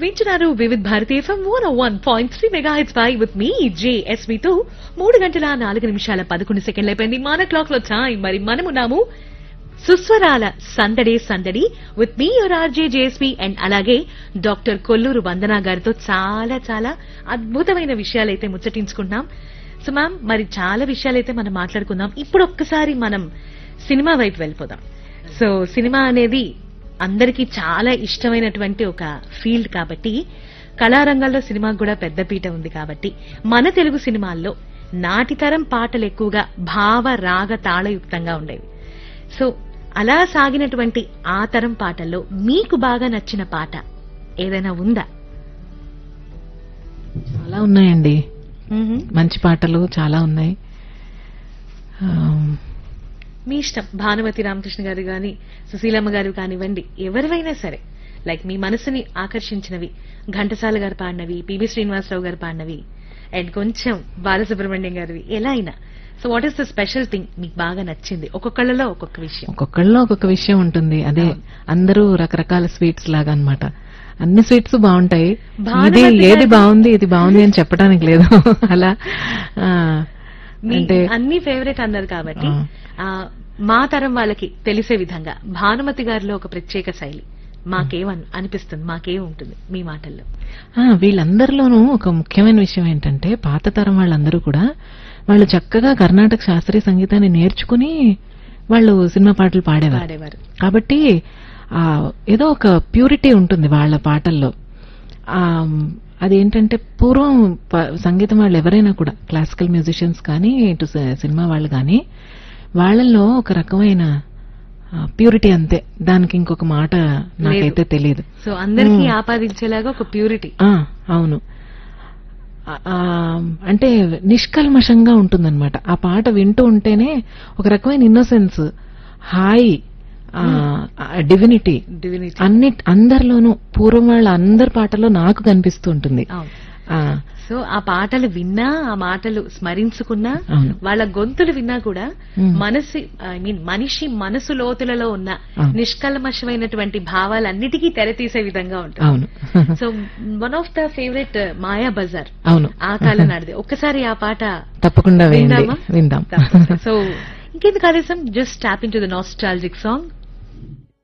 వింటున్నారు Vividh Bharati FM one one point three mega హెచ్ పై విత్ మీ జేఎస్వి తో మూడు గంటల నాలుగు నిమిషాల పదకొండు సెకండ్లు అయిపోయింది మన క్లాక్ లో టైం మరి మనమున్నాము సుస్వరాల సందడే సందడి with me your RJ JSV and అలాగే డాక్టర్ కొల్లూరు వందనా గారితో చాలా చాలా అద్భుతమైన విషయాలైతే ముచ్చటించుకుంటున్నాం సో మ్యామ్ మరి చాలా విషయాలైతే మనం మాట్లాడుకుందాం ఇప్పుడు ఒక్కసారి మనం సినిమా వైపు వెళ్ళిపోదాం సో సినిమా అనేది అందరికీ చాలా ఇష్టమైనటువంటి ఒక ఫీల్డ్ కాబట్టి కళారంగంలో సినిమాకు కూడా పెద్దపీట ఉంది కాబట్టి మన తెలుగు సినిమాల్లో నాటితరం పాటలు ఎక్కువగా భావ రాగ తాళయుక్తంగా ఉండేవి సో అలా సాగినటువంటి ఆ తరం పాటల్లో మీకు బాగా నచ్చిన పాట ఏదైనా ఉందా చాలా ఉన్నాయండి మంచి పాటలు చాలా ఉన్నాయి ఆమ్, మీ ఇష్టం భానుమతి రామకృష్ణ గారు గాని సుశీలమ్మ గారు కానివ్వండి ఎవరివైనా సరే లైక్ మీ మనసుని ఆకర్షించినవి ఘంటసాల గారు పాడినవి పిబి శ్రీనివాసరావు గారు పాడినవి అండ్ కొంచెం బాలసుబ్రహ్మణ్యం గారివి ఎలా అయినా so what is the special thing మీకు బాగా నచ్చింది ఒక్కొక్కళ్ళలో ఒక్కొక్క విషయం ఒక్కొక్కళ్ళలో ఒక్కొక్క విషయం ఉంటుంది అదే అందరూ రకరకాల స్వీట్స్ లాగా అన్నమాట అన్ని స్వీట్స్ బాగుంటాయి భానుమతి ఇది ఏది గారి- బాగుంది ఇది బాగుంది అని చెప్పడానికి లేదు అలా ఆ, మీ అంటే అన్ని ఫేవరెట్ అన్నారు కాబట్టి ఆ. ఆ, మా తరం వాళ్ళకి తెలిసే విధంగా భానుమతి గారిలో ఒక ప్రత్యేక శైలి మాకేమన్ అనిపిస్తుంది మాకేం ఉంటుంది మీ మాటల్లో ఆ, వీళ్ళందరిలోనూ ఒక ముఖ్యమైన విషయం ఏంటంటే పాత తరం వాళ్ళందరూ కూడా వాళ్ళు చక్కగా కర్ణాటక శాస్త్రీయ సంగీతాన్ని నేర్చుకుని వాళ్ళు సినిమా పాటలు పాడేవారు పాడేవారు కాబట్టి ఆ ఏదో ఒక ప్యూరిటీ ఉంటుంది వాళ్ళ పాటల్లో ఆ అదేంటంటే పూర్వం ప- సంగీతం వాళ్ళు ఎవరైనా కూడా క్లాసికల్ మ్యూజిషియన్స్ కానీ ఇటు సి- సినిమా వాళ్ళు కానీ వాళ్ళల్లో ఒక రకమైన ప్యూరిటీ అంతే దానికి ఇంకొక మాట నాకైతే తెలియదు సో అందరికీ మ్మ్. ఆపాదించేలాగా ఒక ప్యూరిటీ ఆ, అవును ఆ, ఆ, అంటే నిష్కల్మషంగా ఉంటుందన్నమాట ఆ పాట వింటూ ఉంటేనే ఒక రకమైన ఇన్నోసెన్స్ హాయి డివినిటీ డివినిటీ అన్ని అందరిలోనూ పూర్వం వాళ్ళ అందరి పాటలో నాకు కనిపిస్తూ ఉంటుంది అవును ఆ, సో ఆ పాటలు విన్నా ఆ మాటలు స్మరించుకున్నా అవును. వాళ్ళ గొంతులు విన్నా కూడా మ్మ్. మనసు ఐ మీన్ మనిషి మనసు లోతులలో ఉన్న అవును. నిష్కల్మషమైనటువంటి భావాలన్నిటికీ తెరతీసే విధంగా ఉంటుంది అవును so one of the favourite Maya Bazaar అవును ఆ కాలం నాటిది ఒక్కసారి ఆ పాట తప్పకుండా వేయండి విందామా విందాం సో ఇంకెందుకు ఆలస్యం just tap in to the nostalgic song